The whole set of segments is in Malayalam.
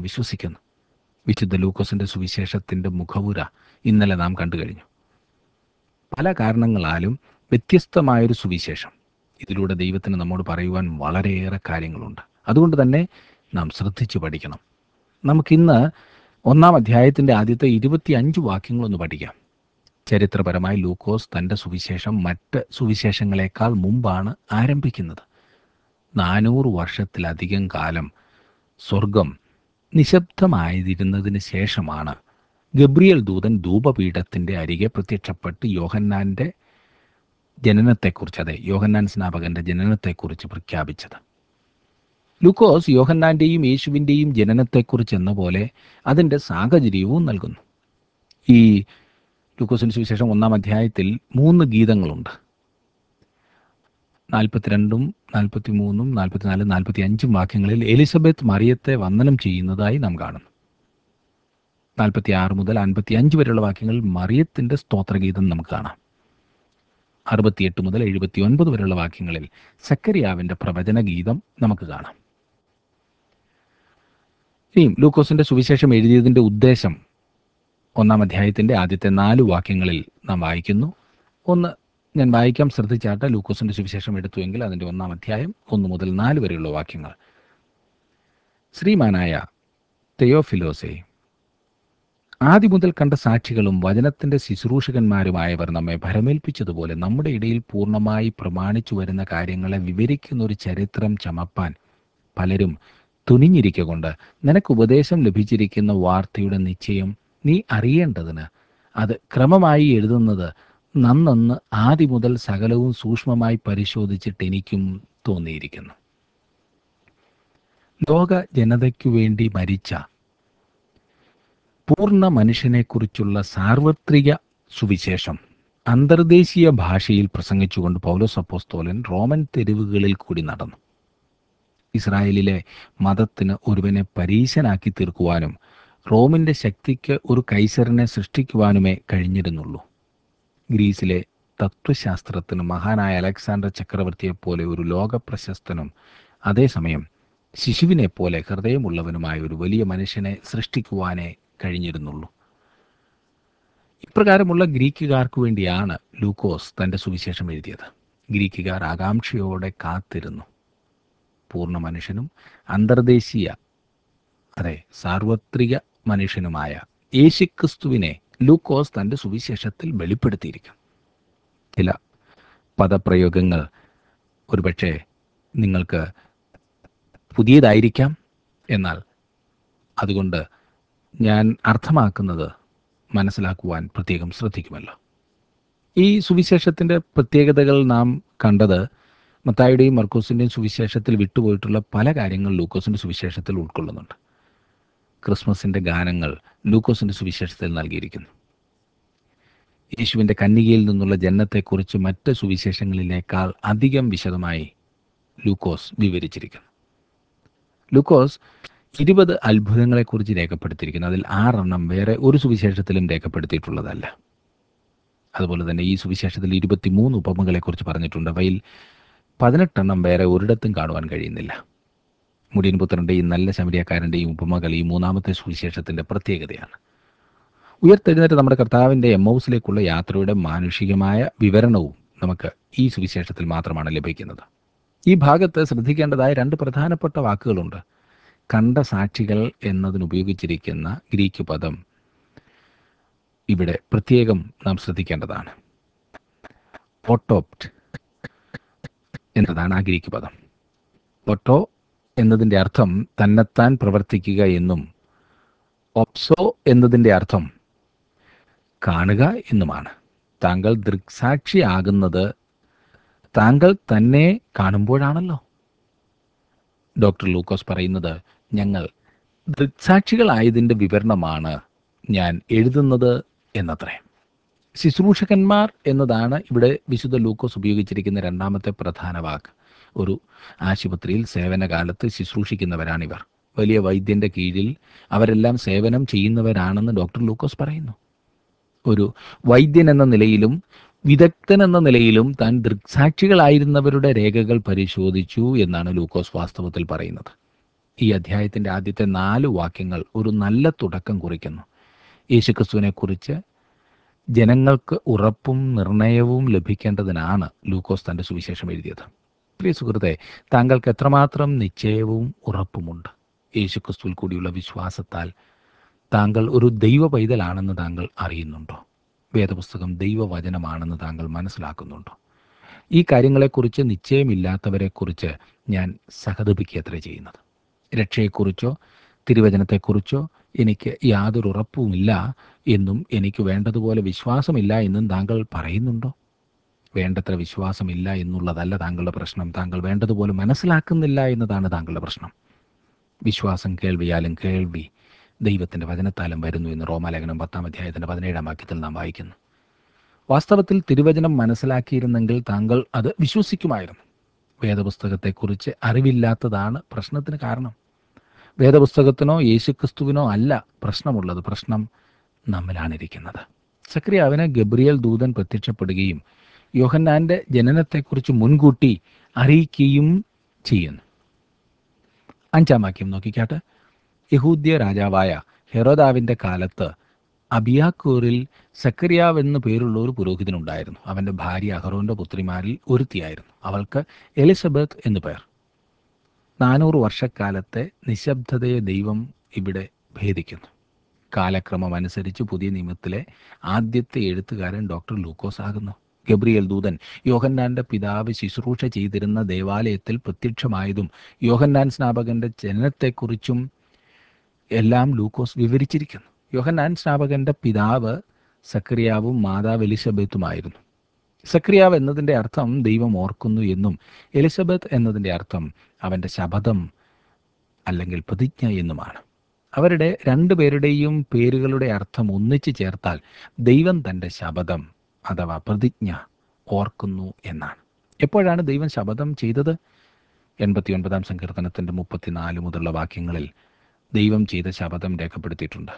വിശ്വസിക്കുന്നു വിശുദ്ധ ലൂക്കോസിന്റെ സുവിശേഷത്തിന്റെ മുഖവുര ഇന്നലെ നാം കണ്ടു കഴിഞ്ഞു പല കാരണങ്ങളാലും വ്യത്യസ്തമായൊരു സുവിശേഷം ഇതിലൂടെ ദൈവത്തിന് നമ്മോട് പറയുവാൻ വളരെയേറെ കാര്യങ്ങളുണ്ട് അതുകൊണ്ട് തന്നെ നാം ശ്രദ്ധിച്ചു പഠിക്കണം നമുക്കിന്ന് ഒന്നാം അധ്യായത്തിന്റെ ആദ്യത്തെ ഇരുപത്തി അഞ്ച് വാക്യങ്ങളൊന്ന് പഠിക്കാം ചരിത്രപരമായി ലൂക്കോസ് തൻ്റെ സുവിശേഷം മറ്റ് സുവിശേഷങ്ങളെക്കാൾ മുമ്പാണ് ആരംഭിക്കുന്നത് നാനൂറ് വർഷത്തിലധികം കാലം സ്വർഗം നിശബ്ദമായിരുന്നതിന് ശേഷമാണ് ഗബ്രിയൽ ദൂതൻ ധൂപപീഠത്തിന്റെ അരികെ പ്രത്യക്ഷപ്പെട്ട് യോഹന്നാന്റെ ജനനത്തെക്കുറിച്ച് അതെ യോഹന്നാൻ സ്നാപകന്റെ ജനനത്തെക്കുറിച്ച് പ്രഖ്യാപിച്ചത് ലൂക്കോസ് യോഹന്നാന്റെയും യേശുവിൻ്റെയും ജനനത്തെക്കുറിച്ച് എന്ന പോലെ അതിൻ്റെ സാഹചര്യവും നൽകുന്നു ഈ ലൂക്കോസിന് സുവിശേഷം ഒന്നാം അധ്യായത്തിൽ മൂന്ന് ഗീതങ്ങളുണ്ട് നാൽപ്പത്തിരണ്ടും നാൽപ്പത്തി മൂന്നും നാൽപ്പത്തിനാലും നാൽപ്പത്തി അഞ്ചും വാക്യങ്ങളിൽ എലിസബത്ത് മറിയത്തെ വന്ദനം ചെയ്യുന്നതായി നാം കാണുന്നു നാൽപ്പത്തി ആറ് മുതൽ അൻപത്തി അഞ്ച് വരെയുള്ള വാക്യങ്ങളിൽ മറിയത്തിന്റെ സ്തോത്രഗീതം നമുക്ക് കാണാം അറുപത്തിയെട്ട് മുതൽ എഴുപത്തി ഒൻപത് വരെയുള്ള വാക്യങ്ങളിൽ സക്കരിയാവിന്റെ പ്രവചന ഗീതം നമുക്ക് കാണാം ഇനിയും ലൂക്കോസിന്റെ സുവിശേഷം എഴുതിയതിന്റെ ഉദ്ദേശം ഒന്നാം അധ്യായത്തിന്റെ ആദ്യത്തെ നാല് വാക്യങ്ങളിൽ നാം വായിക്കുന്നു ഒന്ന് ഞാൻ വായിക്കാം ശ്രദ്ധിച്ചാട്ട് ലൂക്കോസിന്റെ സുവിശേഷം എടുത്തുവെങ്കിൽ അതിന്റെ ഒന്നാം അധ്യായം ഒന്ന് മുതൽ നാല് വരെയുള്ള വാക്യങ്ങൾ ശ്രീമാനായ തെയോഫിലോസെ ആദ്യം മുതൽ കണ്ട സാക്ഷികളും വചനത്തിന്റെ ശുശ്രൂഷകന്മാരുമായവർ നമ്മെ ഭരമേൽപ്പിച്ചതുപോലെ നമ്മുടെ ഇടയിൽ പൂർണ്ണമായി പ്രമാണിച്ചു വരുന്ന കാര്യങ്ങളെ വിവരിക്കുന്ന ഒരു ചരിത്രം ചമപ്പാൻ പലരും തുനിഞ്ഞിരിക്കൊണ്ട് നിനക്ക് ഉപദേശം ലഭിച്ചിരിക്കുന്ന വാർത്തയുടെ നിശ്ചയം നീ അറിയേണ്ടതിന് അത് ക്രമമായി എഴുതുന്നത് നന്നെന്ന് ആദ്യം മുതൽ സകലവും സൂക്ഷ്മമായി പരിശോധിച്ചിട്ട് എനിക്കും തോന്നിയിരിക്കുന്നു ലോക ജനതയ്ക്കു വേണ്ടി മരിച്ച പൂർണ്ണ മനുഷ്യനെക്കുറിച്ചുള്ള സാർവത്രിക സുവിശേഷം അന്തർദേശീയ ഭാഷയിൽ പ്രസംഗിച്ചുകൊണ്ട് പൗലോസ് അപ്പോസ്തോലൻ റോമൻ തെരുവുകളിൽ കൂടി നടന്നു ഇസ്രായേലിലെ മതത്തിന് ഒരുവനെ പരീശനാക്കി തീർക്കുവാനും റോമിന്റെ ശക്തിക്ക് ഒരു കൈസറിനെ സൃഷ്ടിക്കുവാനുമേ കഴിഞ്ഞിരുന്നുള്ളൂ ഗ്രീസിലെ തത്വശാസ്ത്രത്തിന് മഹാനായ അലക്സാണ്ടർ ചക്രവർത്തിയെപ്പോലെ ഒരു ലോക പ്രശസ്തനും അതേസമയം ശിശുവിനെ പോലെ ഹൃദയമുള്ളവനുമായ ഒരു വലിയ മനുഷ്യനെ സൃഷ്ടിക്കുവാനേ കഴിഞ്ഞിരുന്നുള്ളൂ ഇപ്രകാരമുള്ള ഗ്രീക്കുകാർക്ക് വേണ്ടിയാണ് ലൂക്കോസ് തന്റെ സുവിശേഷം എഴുതിയത് ഗ്രീക്കുകാർ ആകാംക്ഷയോടെ കാത്തിരുന്നു പൂർണ്ണ മനുഷ്യനും അന്തർദേശീയ അതെ സാർവത്രിക മനുഷ്യനുമായ യേശുക്രിസ്തുവിനെ ലൂക്കോസ് തന്റെ സുവിശേഷത്തിൽ വെളിപ്പെടുത്തിയിരിക്കും ചില പദപ്രയോഗങ്ങൾ ഒരുപക്ഷെ നിങ്ങൾക്ക് പുതിയതായിരിക്കാം എന്നാൽ അതുകൊണ്ട് ഞാൻ അർത്ഥമാക്കുന്നത് മനസ്സിലാക്കുവാൻ പ്രത്യേകം ശ്രദ്ധിക്കുമല്ലോ ഈ സുവിശേഷത്തിൻ്റെ പ്രത്യേകതകൾ നാം കണ്ടത് മത്തായുടെയും മർക്കോസിൻ്റെയും സുവിശേഷത്തിൽ വിട്ടുപോയിട്ടുള്ള പല കാര്യങ്ങൾ ലൂക്കോസിൻ്റെ സുവിശേഷത്തിൽ ഉൾക്കൊള്ളുന്നുണ്ട് ക്രിസ്മസിൻ്റെ ഗാനങ്ങൾ ലൂക്കോസിൻ്റെ സുവിശേഷത്തിൽ നൽകിയിരിക്കുന്നു യേശുവിൻ്റെ കന്നികയിൽ നിന്നുള്ള ജനനത്തെക്കുറിച്ച് മറ്റ് സുവിശേഷങ്ങളിലേക്കാൾ അധികം വിശദമായി ലൂക്കോസ് വിവരിച്ചിരിക്കുന്നു ലൂക്കോസ് ഇരുപത് അത്ഭുതങ്ങളെക്കുറിച്ച് രേഖപ്പെടുത്തിയിരിക്കുന്നു അതിൽ ആറെണ്ണം വേറെ ഒരു സുവിശേഷത്തിലും രേഖപ്പെടുത്തിയിട്ടുള്ളതല്ല അതുപോലെ തന്നെ ഈ സുവിശേഷത്തിൽ ഇരുപത്തിമൂന്ന് ഉപമകളെക്കുറിച്ച് പറഞ്ഞിട്ടുണ്ട് അവയിൽ പതിനെട്ടെണ്ണം വേറെ ഒരിടത്തും കാണുവാൻ കഴിയുന്നില്ല മുടിയൻ പുത്രൻ്റെയും നല്ല ശമരിയക്കാരൻ്റെയും ഉപമകൾ ഈ മൂന്നാമത്തെ സുവിശേഷത്തിൻ്റെ പ്രത്യേകതയാണ് ഉയർത്തെഴുന്നേറ്റ് നമ്മുടെ കർത്താവിൻ്റെ എം ഹൗസിലേക്കുള്ള യാത്രയുടെ മാനുഷികമായ വിവരണവും നമുക്ക് ഈ സുവിശേഷത്തിൽ മാത്രമാണ് ലഭിക്കുന്നത് ഈ ഭാഗത്ത് ശ്രദ്ധിക്കേണ്ടതായ രണ്ട് പ്രധാനപ്പെട്ട വാക്കുകളുണ്ട് കണ്ട സാക്ഷികൾ എന്നതിന് ഉപയോഗിച്ചിരിക്കുന്ന ഗ്രീക്ക് പദം ഇവിടെ പ്രത്യേകം നാം ശ്രദ്ധിക്കേണ്ടതാണ് ഓട്ടോപ്റ്റ് എന്നതാണ് ആ ഗ്രീക്ക് പദം ഒട്ടോ എന്നതിൻ്റെ അർത്ഥം തന്നെത്താൻ പ്രവർത്തിക്കുക എന്നും ഒപ്സോ എന്നതിൻ്റെ അർത്ഥം കാണുക എന്നുമാണ് താങ്കൾ ദൃക്സാക്ഷിയാകുന്നത് താങ്കൾ തന്നെ കാണുമ്പോഴാണല്ലോ ഡോക്ടർ ലൂക്കോസ് പറയുന്നത് ഞങ്ങൾ ദൃക്സാക്ഷികളായതിൻ്റെ വിവരണമാണ് ഞാൻ എഴുതുന്നത് എന്നത്രേ ശുശ്രൂഷകന്മാർ എന്നതാണ് ഇവിടെ വിശുദ്ധ ലൂക്കോസ് ഉപയോഗിച്ചിരിക്കുന്ന രണ്ടാമത്തെ പ്രധാന വാക്ക് ഒരു ആശുപത്രിയിൽ സേവനകാലത്ത് ശുശ്രൂഷിക്കുന്നവരാണിവർ വലിയ വൈദ്യന്റെ കീഴിൽ അവരെല്ലാം സേവനം ചെയ്യുന്നവരാണെന്ന് ഡോക്ടർ ലൂക്കോസ് പറയുന്നു ഒരു വൈദ്യൻ എന്ന നിലയിലും വിദഗ്ധൻ എന്ന നിലയിലും താൻ ദൃക്സാക്ഷികളായിരുന്നവരുടെ രേഖകൾ പരിശോധിച്ചു എന്നാണ് ലൂക്കോസ് വാസ്തവത്തിൽ പറയുന്നത് ഈ അധ്യായത്തിൻ്റെ ആദ്യത്തെ നാല് വാക്യങ്ങൾ ഒരു നല്ല തുടക്കം കുറിക്കുന്നു യേശുക്രിസ്തുവിനെക്കുറിച്ച് ജനങ്ങൾക്ക് ഉറപ്പും നിർണയവും ലഭിക്കേണ്ടതിനാണ് ലൂക്കോസ് തൻ്റെ സുവിശേഷം എഴുതിയത് പ്രിയ സുഹൃത്തെ താങ്കൾക്ക് എത്രമാത്രം നിശ്ചയവും ഉറപ്പുമുണ്ട് യേശുക്രിസ്തുവിൽ കൂടിയുള്ള വിശ്വാസത്താൽ താങ്കൾ ഒരു ദൈവ പൈതലാണെന്ന് താങ്കൾ അറിയുന്നുണ്ടോ വേദപുസ്തകം ദൈവവചനമാണെന്ന് താങ്കൾ മനസ്സിലാക്കുന്നുണ്ടോ ഈ കാര്യങ്ങളെക്കുറിച്ച് നിശ്ചയമില്ലാത്തവരെക്കുറിച്ച് ഞാൻ സഹതപിക്കുകയത്രേ ചെയ്യുന്നത് രക്ഷയെക്കുറിച്ചോ തിരുവചനത്തെക്കുറിച്ചോ എനിക്ക് യാതൊരു ഉറപ്പുമില്ല എന്നും എനിക്ക് വേണ്ടതുപോലെ വിശ്വാസമില്ല എന്നും താങ്കൾ പറയുന്നുണ്ടോ വേണ്ടത്ര വിശ്വാസമില്ല എന്നുള്ളതല്ല താങ്കളുടെ പ്രശ്നം താങ്കൾ വേണ്ടതുപോലെ മനസ്സിലാക്കുന്നില്ല എന്നതാണ് താങ്കളുടെ പ്രശ്നം വിശ്വാസം കേൾവിയാലും കേൾവി ദൈവത്തിൻ്റെ വചനത്താലും വരുന്നു എന്ന് റോമാലേഖനം പത്താം അധ്യായത്തിൻ്റെ പതിനേഴാം വാക്യത്തിൽ നാം വായിക്കുന്നു വാസ്തവത്തിൽ തിരുവചനം മനസ്സിലാക്കിയിരുന്നെങ്കിൽ താങ്കൾ അത് വിശ്വസിക്കുമായിരുന്നു വേദപുസ്തകത്തെക്കുറിച്ച് അറിവില്ലാത്തതാണ് പ്രശ്നത്തിന് കാരണം വേദപുസ്തകത്തിനോ യേശുക്രിസ്തുവിനോ അല്ല പ്രശ്നമുള്ളത് പ്രശ്നം നമ്മിലാണിരിക്കുന്നത് സക്രിയാവിന് ഗബ്രിയേൽ ദൂതൻ പ്രത്യക്ഷപ്പെടുകയും യോഹന്നാന്റെ ജനനത്തെക്കുറിച്ച് മുൻകൂട്ടി അറിയിക്കുകയും ചെയ്യുന്നു അഞ്ചാം വാക്യം നോക്കിക്കാട്ടെ യഹൂദ്യ രാജാവായ ഹെറോദാവിൻ്റെ കാലത്ത് അബിയാക്കൂറിൽ സക്രിയാവ് എന്നു പേരുള്ള ഒരു പുരോഹിതനുണ്ടായിരുന്നു അവൻ്റെ ഭാര്യ അഹറോന്റെ പുത്രിമാരിൽ ഒരുത്തിയായിരുന്നു അവൾക്ക് എലിസബത്ത് എന്നു പേർ നാനൂറ് വർഷക്കാലത്തെ നിശബ്ദതയെ ദൈവം ഇവിടെ ഭേദിക്കുന്നു കാലക്രമം അനുസരിച്ച് പുതിയ നിയമത്തിലെ ആദ്യത്തെ എഴുത്തുകാരൻ ഡോക്ടർ ലൂക്കോസ് ആകുന്നു ഗബ്രിയേൽ ദൂതൻ യോഹന്നാന്റെ പിതാവ് ശുശ്രൂഷ ചെയ്തിരുന്ന ദേവാലയത്തിൽ പ്രത്യക്ഷമായതും യോഹന്നാൻ സ്നാപകന്റെ ജനനത്തെക്കുറിച്ചും എല്ലാം ലൂക്കോസ് വിവരിച്ചിരിക്കുന്നു യോഹന്നാൻ സ്നാപകന്റെ പിതാവ് സക്രിയാവും മാതാവ് എലിസബത്തുമായിരുന്നു സക്രിയാവ് എന്നതിൻ്റെ അർത്ഥം ദൈവം ഓർക്കുന്നു എന്നും എലിസബത്ത് എന്നതിൻ്റെ അർത്ഥം അവൻ്റെ ശപഥം അല്ലെങ്കിൽ പ്രതിജ്ഞ എന്നുമാണ് അവരുടെ രണ്ടുപേരുടെയും പേരുകളുടെ അർത്ഥം ഒന്നിച്ചു ചേർത്താൽ ദൈവം തൻ്റെ ശപഥം അഥവാ പ്രതിജ്ഞ ഓർക്കുന്നു എന്നാണ് എപ്പോഴാണ് ദൈവം ശപഥം ചെയ്തത് എൺപത്തിയൊൻപതാം സങ്കീർത്തനത്തിൻ്റെ മുപ്പത്തിനാല് മുതലുള്ള വാക്യങ്ങളിൽ ദൈവം ചെയ്ത ശപഥം രേഖപ്പെടുത്തിയിട്ടുണ്ട്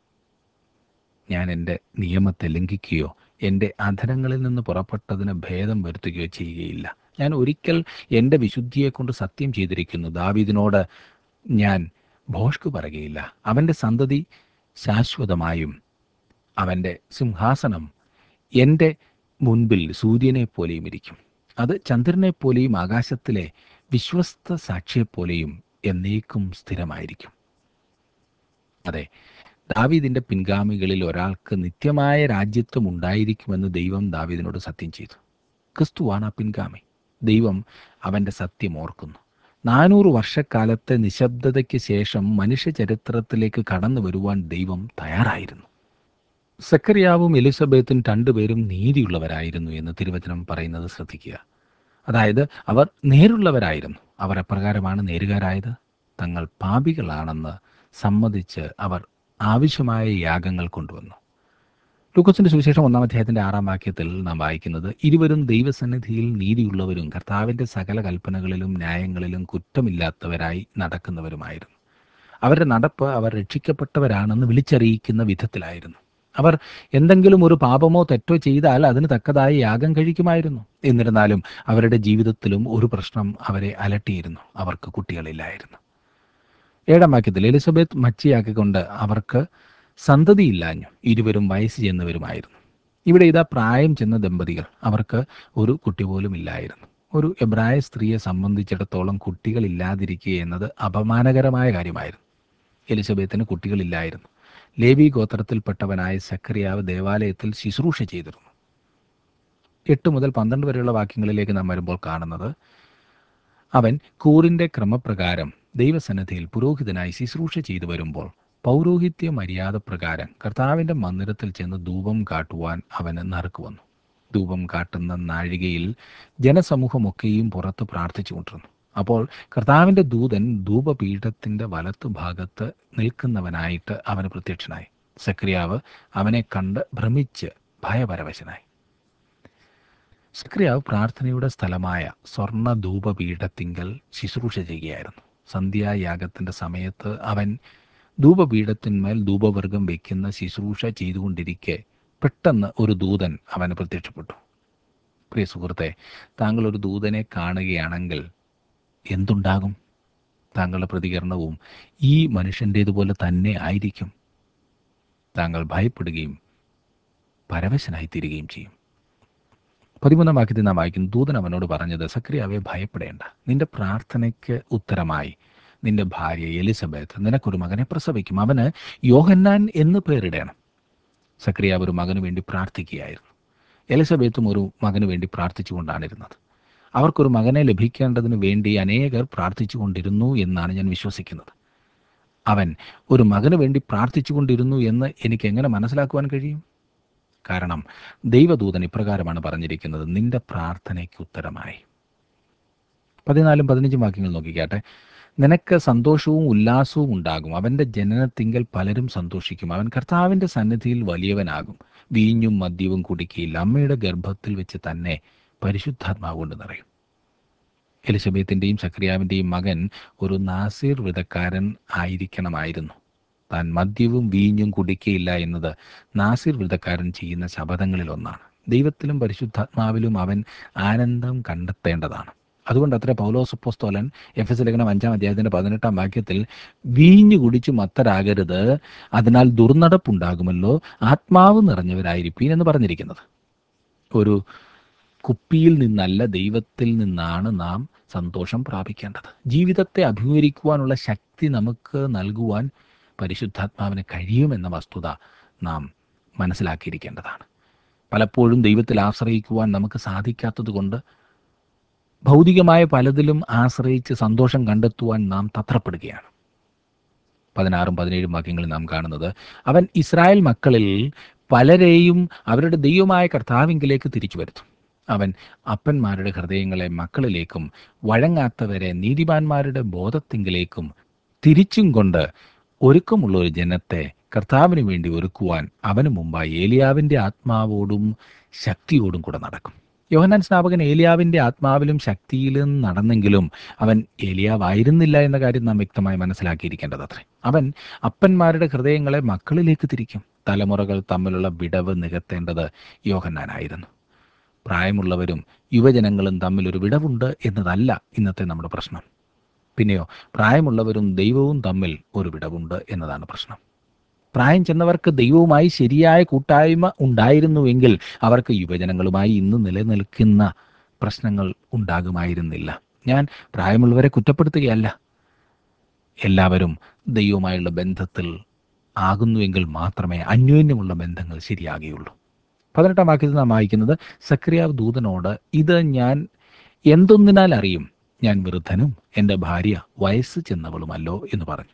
ഞാൻ എൻ്റെ നിയമത്തെ ലംഘിക്കുകയോ എൻ്റെ അധരങ്ങളിൽ നിന്ന് പുറപ്പെട്ടതിന് ഭേദം വരുത്തുകയോ ചെയ്യുകയില്ല ഞാൻ ഒരിക്കൽ എൻ്റെ വിശുദ്ധിയെക്കൊണ്ട് സത്യം ചെയ്തിരിക്കുന്നു ദാവീദിനോട് ഞാൻ ഭോഷ്കു പറയുകയില്ല അവൻ്റെ സന്തതി ശാശ്വതമായും അവൻ്റെ സിംഹാസനം എൻ്റെ മുൻപിൽ സൂര്യനെ പോലെയും ഇരിക്കും അത് ചന്ദ്രനെ പോലെയും ആകാശത്തിലെ വിശ്വസ്ത സാക്ഷിയെപ്പോലെയും എന്നേക്കും സ്ഥിരമായിരിക്കും അതെ ദാവീദിന്റെ പിൻഗാമികളിൽ ഒരാൾക്ക് നിത്യമായ രാജ്യത്വം ഉണ്ടായിരിക്കുമെന്ന് ദൈവം ദാവീദിനോട് സത്യം ചെയ്തു ക്രിസ്തുവാണ് ആ പിൻഗാമി ദൈവം അവൻ്റെ സത്യം ഓർക്കുന്നു നാനൂറ് വർഷക്കാലത്തെ നിശബ്ദതയ്ക്ക് ശേഷം മനുഷ്യ ചരിത്രത്തിലേക്ക് കടന്നു വരുവാൻ ദൈവം തയ്യാറായിരുന്നു സക്കറിയാവും എലിസബത്തും രണ്ടുപേരും നീതിയുള്ളവരായിരുന്നു എന്ന് തിരുവചനം പറയുന്നത് ശ്രദ്ധിക്കുക അതായത് അവർ നേരുള്ളവരായിരുന്നു അവർ എപ്രകാരമാണ് നേരുകാരായത് തങ്ങൾ പാപികളാണെന്ന് സമ്മതിച്ച് അവർ ആവശ്യമായ യാഗങ്ങൾ കൊണ്ടുവന്നു ലൂക്കോസിന്റെ സുവിശേഷം ഒന്നാം അധ്യായത്തിന്റെ ആറാം വാക്യത്തിൽ നാം വായിക്കുന്നത് ഇരുവരും ദൈവസന്നിധിയിൽ നീതിയുള്ളവരും കർത്താവിന്റെ സകല കൽപ്പനകളിലും ന്യായങ്ങളിലും കുറ്റമില്ലാത്തവരായി നടക്കുന്നവരുമായിരുന്നു അവരുടെ നടപ്പ് അവർ രക്ഷിക്കപ്പെട്ടവരാണെന്ന് വിളിച്ചറിയിക്കുന്ന വിധത്തിലായിരുന്നു അവർ എന്തെങ്കിലും ഒരു പാപമോ തെറ്റോ ചെയ്താൽ അതിന് തക്കതായ യാഗം കഴിക്കുമായിരുന്നു എന്നിരുന്നാലും അവരുടെ ജീവിതത്തിലും ഒരു പ്രശ്നം അവരെ അലട്ടിയിരുന്നു അവർക്ക് കുട്ടികളില്ലായിരുന്നു ഏഴാം വാക്യത്തിൽ എലിസബത്ത് മച്ചിയാക്കിക്കൊണ്ട് അവർക്ക് സന്തതിയില്ലാഞ്ഞു ഇരുവരും വയസ്സ് ചെന്നവരുമായിരുന്നു ഇവിടെ ഇതാ പ്രായം ചെന്ന ദമ്പതികൾ അവർക്ക് ഒരു കുട്ടി പോലും ഇല്ലായിരുന്നു ഒരു എബ്രായ സ്ത്രീയെ സംബന്ധിച്ചിടത്തോളം കുട്ടികളില്ലാതിരിക്കുക എന്നത് അപമാനകരമായ കാര്യമായിരുന്നു എലിസബത്തിന് കുട്ടികളില്ലായിരുന്നു ലേവി ഗോത്രത്തിൽപ്പെട്ടവനായ സക്രിയാവ് ദേവാലയത്തിൽ ശുശ്രൂഷ ചെയ്തിരുന്നു എട്ട് മുതൽ പന്ത്രണ്ട് വരെയുള്ള വാക്യങ്ങളിലേക്ക് നാം വരുമ്പോൾ കാണുന്നത് അവൻ കൂറിന്റെ ക്രമപ്രകാരം ദൈവസന്നിധിയിൽ പുരോഹിതനായി ശുശ്രൂഷ ചെയ്തു വരുമ്പോൾ പൗരോഹിത്യ മര്യാദ പ്രകാരം കർത്താവിന്റെ മന്ദിരത്തിൽ ചെന്ന് ധൂപം കാട്ടുവാൻ അവന് നറുക്ക് വന്നു ധൂപം കാട്ടുന്ന നാഴികയിൽ ജനസമൂഹമൊക്കെയും പുറത്ത് പ്രാർത്ഥിച്ചുകൊണ്ടിരുന്നു അപ്പോൾ കർത്താവിന്റെ ദൂതൻ ധൂപപീഠത്തിന്റെ വലത്തു ഭാഗത്ത് നിൽക്കുന്നവനായിട്ട് അവന് പ്രത്യക്ഷനായി സക്രിയാവ് അവനെ കണ്ട് ഭ്രമിച്ച് ഭയപരവശനായി സക്രിയാവ് പ്രാർത്ഥനയുടെ സ്ഥലമായ സ്വർണ്ണ ധൂപപീഠത്തിങ്കൽ ശുശ്രൂഷ ചെയ്യുകയായിരുന്നു സന്ധ്യായാഗത്തിന്റെ സമയത്ത് അവൻ ധൂപപീഠത്തിന്മേൽ ധൂപവർഗം വയ്ക്കുന്ന ശുശ്രൂഷ ചെയ്തുകൊണ്ടിരിക്കെ പെട്ടെന്ന് ഒരു ദൂതൻ അവന് പ്രത്യക്ഷപ്പെട്ടു പ്രിയ സുഹൃത്തെ താങ്കൾ ഒരു ദൂതനെ കാണുകയാണെങ്കിൽ എന്തുണ്ടാകും താങ്കളുടെ പ്രതികരണവും ഈ മനുഷ്യൻ്റേതുപോലെ തന്നെ ആയിരിക്കും താങ്കൾ ഭയപ്പെടുകയും പരവശനായി തീരുകയും ചെയ്യും പതിമൂന്നാം വാക്യത്തിൽ നാം വായിക്കുന്നു ദൂതൻ അവനോട് പറഞ്ഞത് സക്രിയാവെ ഭയപ്പെടേണ്ട നിന്റെ പ്രാർത്ഥനയ്ക്ക് ഉത്തരമായി നിന്റെ ഭാര്യ എലിസബത്ത് നിനക്കൊരു മകനെ പ്രസവിക്കും അവന് യോഹന്നാൻ എന്ന് പേരിടണം സക്രിയാവ് ഒരു മകന് വേണ്ടി പ്രാർത്ഥിക്കുകയായിരുന്നു എലിസബത്തും ഒരു മകന് വേണ്ടി പ്രാർത്ഥിച്ചുകൊണ്ടാണിരുന്നത് അവർക്കൊരു മകനെ ലഭിക്കേണ്ടതിന് വേണ്ടി അനേകർ പ്രാർത്ഥിച്ചുകൊണ്ടിരുന്നു എന്നാണ് ഞാൻ വിശ്വസിക്കുന്നത് അവൻ ഒരു മകന് വേണ്ടി പ്രാർത്ഥിച്ചുകൊണ്ടിരുന്നു എന്ന് എനിക്ക് എങ്ങനെ മനസ്സിലാക്കുവാൻ കഴിയും കാരണം ദൈവദൂതൻ ഇപ്രകാരമാണ് പറഞ്ഞിരിക്കുന്നത് നിന്റെ പ്രാർത്ഥനയ്ക്ക് ഉത്തരമായി പതിനാലും പതിനഞ്ചും വാക്യങ്ങൾ നോക്കിക്കാട്ടെ നിനക്ക് സന്തോഷവും ഉല്ലാസവും ഉണ്ടാകും അവൻ്റെ ജനനത്തിങ്കൽ പലരും സന്തോഷിക്കും അവൻ കർത്താവിൻ്റെ സന്നിധിയിൽ വലിയവനാകും വീഞ്ഞും മദ്യവും കുടിക്കുകയില്ല അമ്മയുടെ ഗർഭത്തിൽ വെച്ച് തന്നെ പരിശുദ്ധാത്മാവ് കൊണ്ട് നിറയും എലിസബത്തിൻ്റെയും സക്രിയാവിൻ്റെയും മകൻ ഒരു നാസീർ വ്രതക്കാരൻ ആയിരിക്കണമായിരുന്നു താൻ മദ്യവും വീഞ്ഞും കുടിക്കയില്ല എന്നത് നാസിർ വ്രതക്കാരൻ ചെയ്യുന്ന ശപഥങ്ങളിൽ ഒന്നാണ് ദൈവത്തിലും പരിശുദ്ധാത്മാവിലും അവൻ ആനന്ദം കണ്ടെത്തേണ്ടതാണ് അതുകൊണ്ട് അത്ര പൗലോസപ്പോസ്തോലൻ എഫ് എസ് ലേഖനം അഞ്ചാം അധ്യായത്തിന്റെ പതിനെട്ടാം വാക്യത്തിൽ വീഞ്ഞു കുടിച്ചു മത്തരാകരുത് അതിനാൽ ദുർനടപ്പുണ്ടാകുമല്ലോ ആത്മാവ് നിറഞ്ഞവരായിരിപ്പീൻ എന്ന് പറഞ്ഞിരിക്കുന്നത് ഒരു കുപ്പിയിൽ നിന്നല്ല ദൈവത്തിൽ നിന്നാണ് നാം സന്തോഷം പ്രാപിക്കേണ്ടത് ജീവിതത്തെ അഭിമുഖീകരിക്കുവാനുള്ള ശക്തി നമുക്ക് നൽകുവാൻ പരിശുദ്ധാത്മാവിന് കഴിയുമെന്ന വസ്തുത നാം മനസ്സിലാക്കിയിരിക്കേണ്ടതാണ് പലപ്പോഴും ദൈവത്തിൽ ആശ്രയിക്കുവാൻ നമുക്ക് സാധിക്കാത്തത് കൊണ്ട് ഭൗതികമായ പലതിലും ആശ്രയിച്ച് സന്തോഷം കണ്ടെത്തുവാൻ നാം തത്രപ്പെടുകയാണ് പതിനാറും പതിനേഴും വാക്യങ്ങളിൽ നാം കാണുന്നത് അവൻ ഇസ്രായേൽ മക്കളിൽ പലരെയും അവരുടെ ദൈവമായ കർത്താവിങ്കിലേക്ക് തിരിച്ചു വരുത്തും അവൻ അപ്പന്മാരുടെ ഹൃദയങ്ങളെ മക്കളിലേക്കും വഴങ്ങാത്തവരെ നീതിമാന്മാരുടെ ബോധത്തിങ്കിലേക്കും തിരിച്ചും കൊണ്ട് ഒരുക്കമുള്ള ഒരു ജനത്തെ കർത്താവിന് വേണ്ടി ഒരുക്കുവാൻ അവന് മുമ്പായി ഏലിയാവിൻ്റെ ആത്മാവോടും ശക്തിയോടും കൂടെ നടക്കും യോഹന്നാൻ സ്നാപകൻ ഏലിയാവിൻ്റെ ആത്മാവിലും ശക്തിയിലും നടന്നെങ്കിലും അവൻ ഏലിയാവായിരുന്നില്ല എന്ന കാര്യം നാം വ്യക്തമായി മനസ്സിലാക്കിയിരിക്കേണ്ടത് അത്രേ അവൻ അപ്പന്മാരുടെ ഹൃദയങ്ങളെ മക്കളിലേക്ക് തിരിക്കും തലമുറകൾ തമ്മിലുള്ള വിടവ് നികത്തേണ്ടത് യോഹന്നാനായിരുന്നു പ്രായമുള്ളവരും യുവജനങ്ങളും തമ്മിൽ ഒരു വിടവുണ്ട് എന്നതല്ല ഇന്നത്തെ നമ്മുടെ പ്രശ്നം പിന്നെയോ പ്രായമുള്ളവരും ദൈവവും തമ്മിൽ ഒരു വിടവുണ്ട് എന്നതാണ് പ്രശ്നം പ്രായം ചെന്നവർക്ക് ദൈവവുമായി ശരിയായ കൂട്ടായ്മ ഉണ്ടായിരുന്നുവെങ്കിൽ അവർക്ക് യുവജനങ്ങളുമായി ഇന്ന് നിലനിൽക്കുന്ന പ്രശ്നങ്ങൾ ഉണ്ടാകുമായിരുന്നില്ല ഞാൻ പ്രായമുള്ളവരെ കുറ്റപ്പെടുത്തുകയല്ല എല്ലാവരും ദൈവവുമായുള്ള ബന്ധത്തിൽ ആകുന്നുവെങ്കിൽ മാത്രമേ അന്യോന്യമുള്ള ബന്ധങ്ങൾ ശരിയാകുകയുള്ളൂ പതിനെട്ടാം വാക്യത്തിൽ നാം വായിക്കുന്നത് സക്രിയാവ് ദൂതനോട് ഇത് ഞാൻ എന്തൊന്നിനാൽ അറിയും ഞാൻ വൃദ്ധനും എൻ്റെ ഭാര്യ വയസ്സ് ചെന്നവളുമല്ലോ എന്ന് പറഞ്ഞു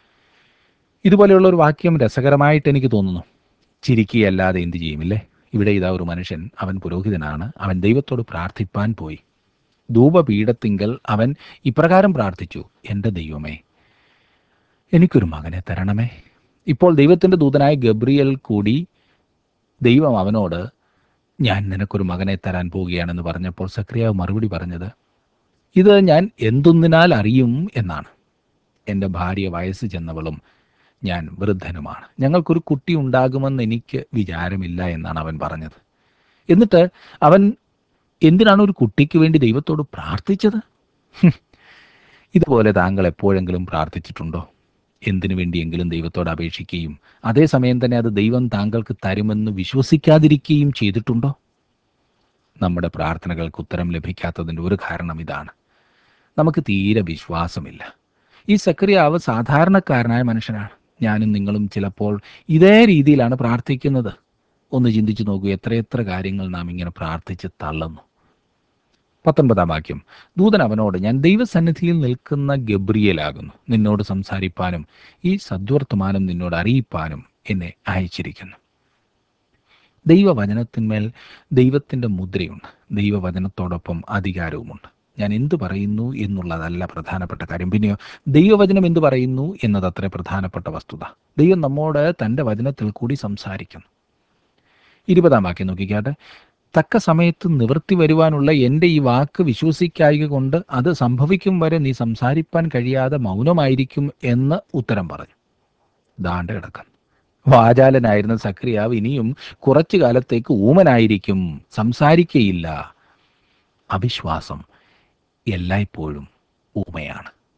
ഇതുപോലെയുള്ള ഒരു വാക്യം രസകരമായിട്ട് എനിക്ക് തോന്നുന്നു ചിരിക്കുകയല്ലാതെ എന്ത് ചെയ്യുമില്ലേ ഇവിടെ ഇതാ ഒരു മനുഷ്യൻ അവൻ പുരോഹിതനാണ് അവൻ ദൈവത്തോട് പ്രാർത്ഥിപ്പാൻ പോയി ധൂപപീഠത്തിങ്കൽ അവൻ ഇപ്രകാരം പ്രാർത്ഥിച്ചു എൻ്റെ ദൈവമേ എനിക്കൊരു മകനെ തരണമേ ഇപ്പോൾ ദൈവത്തിൻ്റെ ദൂതനായ ഗബ്രിയൽ കൂടി ദൈവം അവനോട് ഞാൻ നിനക്കൊരു മകനെ തരാൻ പോവുകയാണെന്ന് പറഞ്ഞപ്പോൾ സക്രിയാവ് മറുപടി പറഞ്ഞത് ഇത് ഞാൻ എന്തൊന്നിനാൽ അറിയും എന്നാണ് എൻ്റെ ഭാര്യ വയസ്സ് ചെന്നവളും ഞാൻ വൃദ്ധനുമാണ് ഞങ്ങൾക്കൊരു കുട്ടി ഉണ്ടാകുമെന്ന് എനിക്ക് വിചാരമില്ല എന്നാണ് അവൻ പറഞ്ഞത് എന്നിട്ട് അവൻ എന്തിനാണ് ഒരു കുട്ടിക്ക് വേണ്ടി ദൈവത്തോട് പ്രാർത്ഥിച്ചത് ഹും. ഇതുപോലെ താങ്കൾ എപ്പോഴെങ്കിലും പ്രാർത്ഥിച്ചിട്ടുണ്ടോ എന്തിനു വേണ്ടിയെങ്കിലും ദൈവത്തോട് അപേക്ഷിക്കുകയും അതേസമയം തന്നെ അത് ദൈവം താങ്കൾക്ക് തരുമെന്ന് വിശ്വസിക്കാതിരിക്കുകയും ചെയ്തിട്ടുണ്ടോ നമ്മുടെ പ്രാർത്ഥനകൾക്ക് ഉത്തരം ലഭിക്കാത്തതിൻ്റെ ഒരു കാരണം ഇതാണ് നമുക്ക് തീരെ വിശ്വാസമില്ല ഈ സക്രിയാവ് സാധാരണക്കാരനായ മനുഷ്യനാണ് ഞാനും നിങ്ങളും ചിലപ്പോൾ ഇതേ രീതിയിലാണ് പ്രാർത്ഥിക്കുന്നത് ഒന്ന് ചിന്തിച്ചു നോക്കൂ എത്രയെത്ര കാര്യങ്ങൾ നാം ഇങ്ങനെ പ്രാർത്ഥിച്ച് തള്ളുന്നു പത്തൊൻപതാം വാക്യം ദൂതൻ അവനോട് ഞാൻ ദൈവസന്നിധിയിൽ നിൽക്കുന്ന ഗബ്രിയേലാകുന്നു നിന്നോട് സംസാരിപ്പാനും ഈ സദ്വർത്തമാനം നിന്നോട് അറിയിപ്പാനും എന്നെ അയച്ചിരിക്കുന്നു ദൈവവചനത്തിന്മേൽ ദൈവത്തിൻ്റെ മുദ്രയുണ്ട് ദൈവവചനത്തോടൊപ്പം അധികാരവുമുണ്ട് ഞാൻ എന്തു പറയുന്നു എന്നുള്ളതല്ല പ്രധാനപ്പെട്ട കാര്യം പിന്നെയോ ദൈവവചനം എന്തു പറയുന്നു എന്നത് അത്ര പ്രധാനപ്പെട്ട വസ്തുത ദൈവം നമ്മോട് തൻ്റെ വചനത്തിൽ കൂടി സംസാരിക്കുന്നു ഇരുപതാം വാക്യം നോക്കിക്കാട്ടെ തക്ക സമയത്ത് നിവൃത്തി വരുവാനുള്ള എൻ്റെ ഈ വാക്ക് വിശ്വസിക്കായിക കൊണ്ട് അത് സംഭവിക്കും വരെ നീ സംസാരിപ്പാൻ കഴിയാതെ മൗനമായിരിക്കും എന്ന് ഉത്തരം പറഞ്ഞു ദാണ്ട് കിടക്കുന്നു വാചാലനായിരുന്ന സക്രിയാവ് ഇനിയും കുറച്ചു കാലത്തേക്ക് ഊമനായിരിക്കും സംസാരിക്കയില്ല അവിശ്വാസം എല്ലായ്പ്പോഴും ഊമയാണ്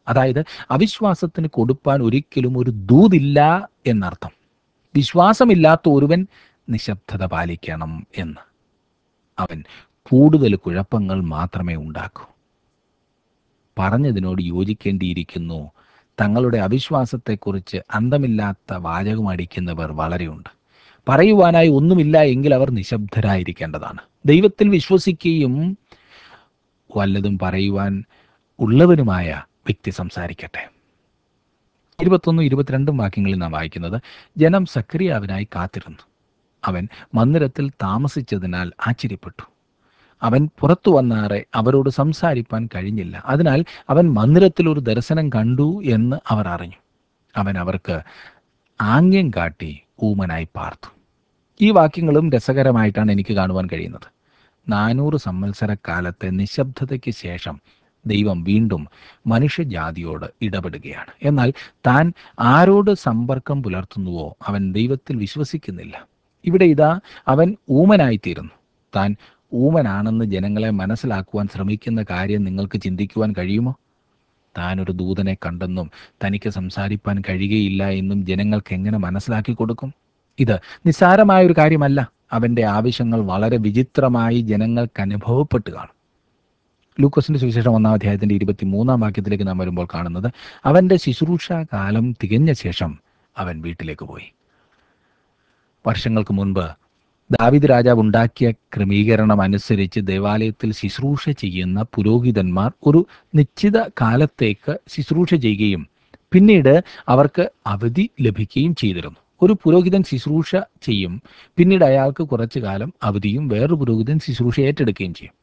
അതായത് അവിശ്വാസത്തിന് കൊടുപ്പാൻ ഒരിക്കലും ഒരു ദൂതില്ല എന്നർത്ഥം വിശ്വാസമില്ലാത്ത ഒരുവൻ നിശബ്ദത പാലിക്കണം എന്ന് അവൻ കൂടുതൽ കുഴപ്പങ്ങൾ മാത്രമേ ഉണ്ടാക്കൂ പറഞ്ഞതിനോട് യോജിക്കേണ്ടിയിരിക്കുന്നു തങ്ങളുടെ അവിശ്വാസത്തെക്കുറിച്ച് അന്തമില്ലാത്ത വാചകം അടിക്കുന്നവർ വളരെയുണ്ട് പറയുവാനായി ഒന്നുമില്ല എങ്കിൽ അവർ നിശബ്ദരായിരിക്കേണ്ടതാണ് ദൈവത്തിൽ വിശ്വസിക്കുകയും വല്ലതും പറയുവാൻ ഉള്ളവനുമായ വ്യക്തി സംസാരിക്കട്ടെ ഇരുപത്തൊന്നും ഇരുപത്തിരണ്ടും വാക്യങ്ങളിൽ നാം വായിക്കുന്നത് ജനം സക്രിയാവിനായി കാത്തിരുന്നു അവൻ മന്ദിരത്തിൽ താമസിച്ചതിനാൽ ആശ്ചര്യപ്പെട്ടു അവൻ പുറത്തു വന്നാറെ അവരോട് സംസാരിപ്പാൻ കഴിഞ്ഞില്ല അതിനാൽ അവൻ മന്ദിരത്തിൽ ഒരു ദർശനം കണ്ടു എന്ന് അവർ അറിഞ്ഞു അവൻ അവർക്ക് ആംഗ്യം കാട്ടി ഊമനായി പാർത്തു ഈ വാക്യങ്ങളും രസകരമായിട്ടാണ് എനിക്ക് കാണുവാൻ കഴിയുന്നത് നാനൂറ് സംവത്സര കാലത്തെ നിശബ്ദതയ്ക്ക് ശേഷം ദൈവം വീണ്ടും മനുഷ്യജാതിയോട് ഇടപെടുകയാണ് എന്നാൽ താൻ ആരോട് സമ്പർക്കം പുലർത്തുന്നുവോ അവൻ ദൈവത്തിൽ വിശ്വസിക്കുന്നില്ല ഇവിടെ ഇതാ അവൻ ഊമനായിത്തീരുന്നു താൻ ഊമനാണെന്ന് ജനങ്ങളെ മനസ്സിലാക്കുവാൻ ശ്രമിക്കുന്ന കാര്യം നിങ്ങൾക്ക് ചിന്തിക്കുവാൻ കഴിയുമോ താൻ ഒരു ദൂതനെ കണ്ടെന്നും തനിക്ക് സംസാരിപ്പാൻ കഴിയുകയില്ല എന്നും ജനങ്ങൾക്ക് എങ്ങനെ മനസ്സിലാക്കി കൊടുക്കും ഇത് നിസ്സാരമായ ഒരു കാര്യമല്ല അവൻ്റെ ആവശ്യങ്ങൾ വളരെ വിചിത്രമായി ജനങ്ങൾക്ക് അനുഭവപ്പെട്ട് കാണും ലൂക്കോസിന്റെ സുവിശേഷം ഒന്നാം അധ്യായത്തിന്റെ ഇരുപത്തി മൂന്നാം വാക്യത്തിലേക്ക് നാം വരുമ്പോൾ കാണുന്നത് അവന്റെ ശുശ്രൂഷ കാലം തികഞ്ഞ ശേഷം അവൻ വീട്ടിലേക്ക് പോയി വർഷങ്ങൾക്ക് മുൻപ് ദാവിദ് രാജാവ് ഉണ്ടാക്കിയ ക്രമീകരണം അനുസരിച്ച് ദേവാലയത്തിൽ ശുശ്രൂഷ ചെയ്യുന്ന പുരോഹിതന്മാർ ഒരു നിശ്ചിത കാലത്തേക്ക് ശുശ്രൂഷ ചെയ്യുകയും പിന്നീട് അവർക്ക് അവധി ലഭിക്കുകയും ചെയ്തിരുന്നു ഒരു പുരോഹിതൻ ശുശ്രൂഷ ചെയ്യും പിന്നീട് അയാൾക്ക് കുറച്ചു കാലം അവധിയും വേറൊരു പുരോഹിതൻ ശുശ്രൂഷ ഏറ്റെടുക്കുകയും ചെയ്യും